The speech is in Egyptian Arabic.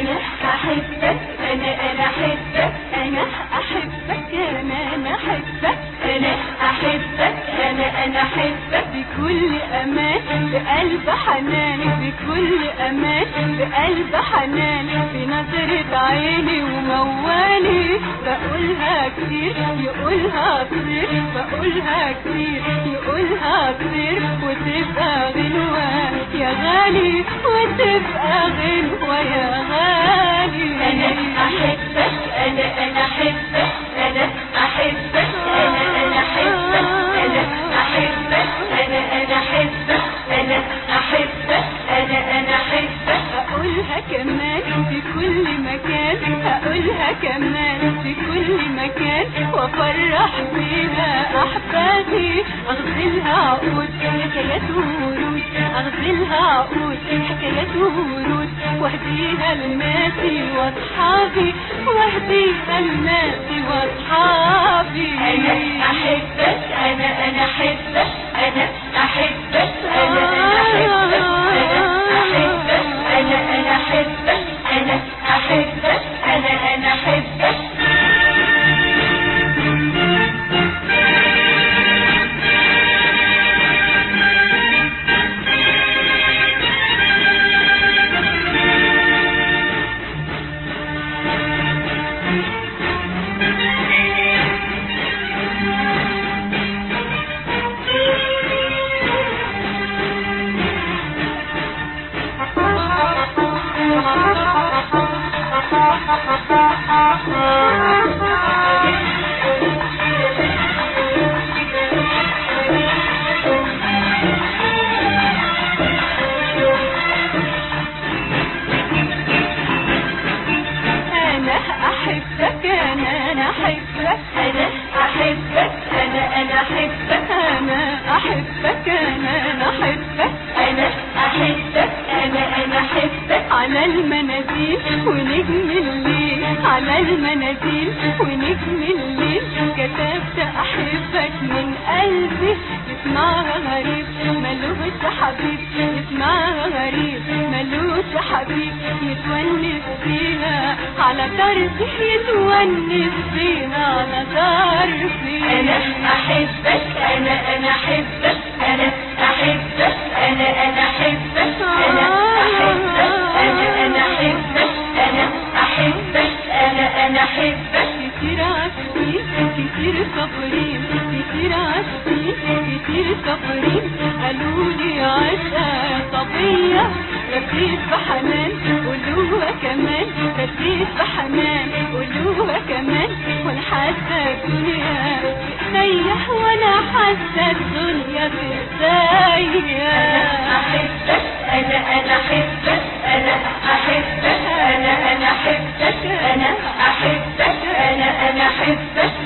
انا احبك انا انا احبك انا احبك انا انا احبك انا احبك انا انا احبك بكل امان بقلب حنان بكل امان بقلب حنان في نظرة عيني وموالي بقولها كتير يقولها كتير بقولها كتير يقولها كتير وتبقى غنوة يا غالي وتبقى غنوة يا غالي انا احبك انا انا احبك انا احبك انا انا احبك انا احبك انا انا احبك انا احبك انا انا احبك هقولها كمان في كل مكان هقولها كمان في كل مكان وافرح بيها احبابي اغزلها عقود حكايات ورود اغزلها عقود حكايات ورود واهديها لناسي واصحابي واهديها لناسي واصحابي انا احبك انا انا احبك انا احبك انا انا احبك انا احبك انا انا احبك انا احبك انا انا احبك انا احبك انا انا احبك انا احبك انا انا احبك انا احبك انا انا احبك انا احبك انا انا احبك على المناديل ونجم الليل على المناديل ونجم الليل كتبت احبك من قلبي يسمعها غريب ملوش حبيب يسمعها غريب ملوش حبيب يتونس بيها على طرفي يتونس بيها على طرفي انا احبك انا انا احبك انا احبك انا انا احبك انا احبك انا انا احبك انا احبك انا انا احبك كتير عاشقين كتير صابرين كتير عاشقين كتير صابرين قالوا لي عشقة صبية ركيت بحنان قولوها كمان ركيت بحنان قولوها كمان وانا حاسة الدنيا بتسيح وانا حاسة الدنيا بتسيح احبك انا انا احبك انا احبك انا انا احبك انا احبك انا انا احبك